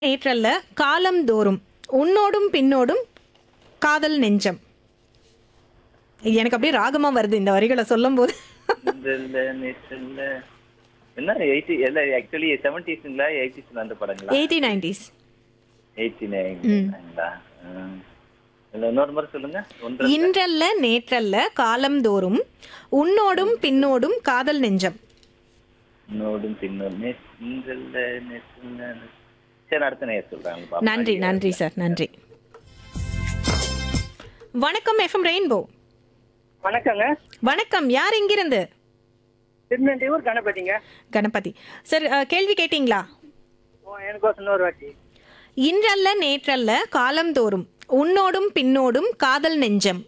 நேற்றல்ல காலம்தோறும் உன்னோடும் பின்னோடும் காதல் நெஞ்சம் எனக்கு அப்படியே ராகமா வருது இந்த வரிகளை சொல்லும் போது இல்ல நேற்றில்ல என்ன எயிட்டி இல்ல ஆக்சுவலி செவன்டிஸ்ங்களா எயிட்டிஸ்ல அந்த படங்களா எயிட்டி நைன்டிஸ் எயிட்டி நைன்ங்களா இல்ல இன்னொரு மாதிரி சொல்லுங்க ஒன்று இன்றல்ல நேற்றல்ல காலம்தோறும் உன்னோடும் பின்னோடும் காதல் நெஞ்சம் இன்னோடும் பின்னோடும் நேற்றில்ல நேற்றில்ல சரி அடுத்த நேரம் சொல்றாங்க பாப்போம். நன்றி நன்றி சார் நன்றி வணக்கம் எஃப்எம் ரெயின்போ வணக்கங்க வணக்கம் யார் எங்கிருந்து திருநெல்வேலூர் கணபதிங்க கணபதி சார் அஹ், கேள்வி கேட்டிங்களா ஓ, எனக்கு இன்னொரு வாட்டி இன்றல்ல நேற்றல்ல காலம்தோறும் உன்னோடும் பின்னோடும் காதல் நெஞ்சம்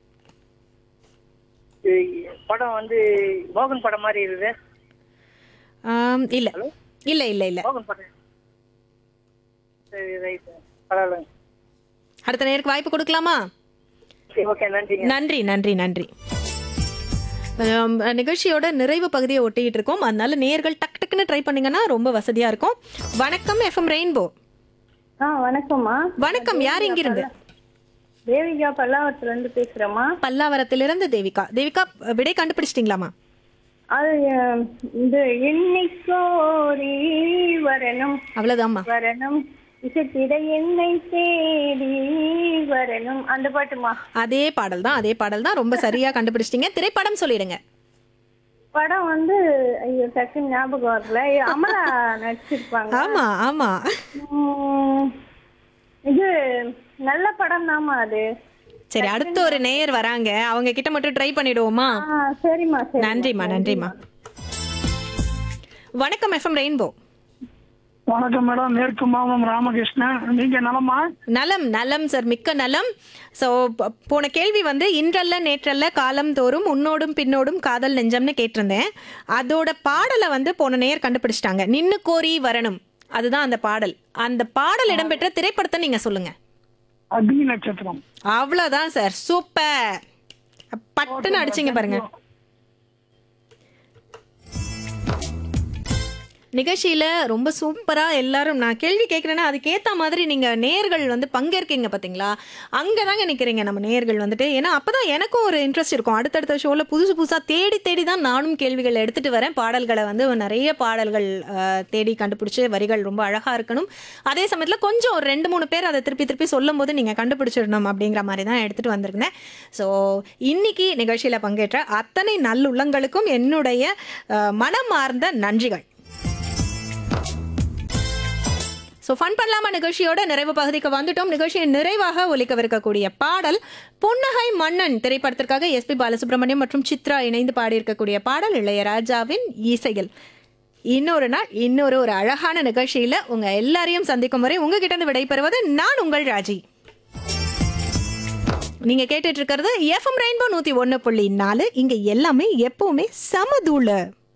இது படம் வந்து மோகன் படம் மாதிரி இருக்குது ஆம், இல்ல இல்ல இல்ல இல்ல மோகன் படம் சரி ரைட் பரவாயில்ல அடுத்த நேருக்கு வாய்ப்பு கொடுக்கலாமா சரி ஓகே நன்றிங்க நன்றி நன்றி நன்றி ஆம், நிகழ்ச்சியோட நிறைவு பகுதியை ஒட்டிக்கிட்டு இருக்கோம் அதனால நேர்கள் டக் டக்குன்னு ட்ரை பண்ணீங்கன்னா ரொம்ப வசதியா இருக்கும் வணக்கம் எஃப்எம் ரெயின்போ ஆ வணக்கம்மா வணக்கம் யார் இங்கிருந்து தேவிகா பல்லாவரத்துல இருந்து பேசுறேம்மா பல்லாவரத்திலிருந்து தேவிகா தேவிகா விடை கண்டுபிடிச்சிட்டீங்களாமா அது அஹ், இந்த எண்ணிக்கோரி வரணும் அவ்வளவுதாம்மா வரணும் இசைத்திட என்னை தேடி வரணும் அந்த பாட்டுமா அதே பாடல் தான் அதே பாடல் தான் ரொம்ப சரியா கண்டுபிடிச்சிட்டீங்க திரைப்படம் சொல்லிடுங்க படம் வந்து ஐயோ டக்குன்னு ஞாபகம் வரல அமலா நடிச்சிருப்பாங்க ஆமா ஆமா உம், இது நல்ல படம் தாமா அது சரி அடுத்து ஒரு நேயர் வராங்க அவங்க கிட்ட மட்டும் ட்ரை பண்ணிடுவோமா ஆ சரிம்மா சரி நன்றிம்மா நன்றிம்மா வணக்கம் எஃப்எம் ரெயின்போ வணக்கம் மேடம் மேற்கு மாவட்டம் ராமகிருஷ்ணன் நீங்க நலமா நலம் நலம் சார் மிக்க நலம் ஸோ போன கேள்வி வந்து இன்றல்ல நேற்றல்ல காலம் தோறும் உன்னோடும் பின்னோடும் காதல் நெஞ்சம்னு கேட்டிருந்தேன் அதோட பாடலை வந்து போன நேயர் கண்டுபிடிச்சிட்டாங்க நின்னு கோரி வரணும் அதுதான் அந்த பாடல் அந்த பாடல் இடம்பெற்ற திரைப்படத்தை நீங்க சொல்லுங்க அக்னி நட்சத்திரம் அவ்வளோதான் சார் சூப்பர் பட்டுன்னு அடிச்சிங்க பாருங்க நிகழ்ச்சியில ரொம்ப சூப்பரா எல்லாரும் நான் கேள்வி கேட்குறேன்னா அதுக்கேத்த மாதிரி நீங்க நேர்கள் வந்து பங்கேற்கீங்க பாத்தீங்களா அங்கதாங்க நிக்கிறீங்க நம்ம நேர்கள் வந்துட்டு ஏன்னா அப்பதான் எனக்கும் ஒரு இன்ட்ரெஸ்ட் இருக்கும் அடுத்தடுத்த ஷோல புதுசு புதுசா தேடி தேடி தான் நானும் கேள்விகள் எடுத்துட்டு வரேன் பாடல்களை வந்து நிறைய பாடல்கள் அஹ், தேடி கண்டுபிடிச்சு வரிகள் ரொம்ப அழகா இருக்கணும் அதே சமயத்துல கொஞ்சம் ஒரு ரெண்டு மூணு பேர் அதை திருப்பி திருப்பி சொல்லும் போது நீங்க கண்டுபிடிச்சிடணும் அப்படிங்கிற மாதிரி தான் எடுத்துட்டு வந்திருந்தேன் ஸோ இன்னைக்கு நிகழ்ச்சியில பங்கேற்ற அத்தனை நல்லுள்ளங்களுக்கும் என்னுடைய அஹ், மனமார்ந்த நன்றிகள் ஸோ ஃபன் பண்ணலாமா நிகழ்ச்சியோட நிறைவு பகுதிக்கு வந்துட்டோம் நிகழ்ச்சியின் நிறைவாக ஒலிக்கவிருக்கக்கூடிய பாடல் புன்னகை மன்னன் திரைப்படத்திற்காக எஸ்பி பாலசுப்ரமணியம் மற்றும் சித்ரா இணைந்து பாடியிருக்கக்கூடிய பாடல் இளையராஜாவின் இசையில் இன்னொரு நாள் இன்னொரு ஒரு அழகான நிகழ்ச்சியில உங்க எல்லாரையும் சந்திக்கும் வரை உங்ககிட்ட இருந்து விடைபெறுவது நான் உங்கள் ராஜி நீங்க கேட்டுட்டு இருக்கிறது எஃப்எம் ரெயின்போ நூத்தி ஒன்னு புள்ளி நாலு இங்க எல்லாமே எப்பவுமே சமதூள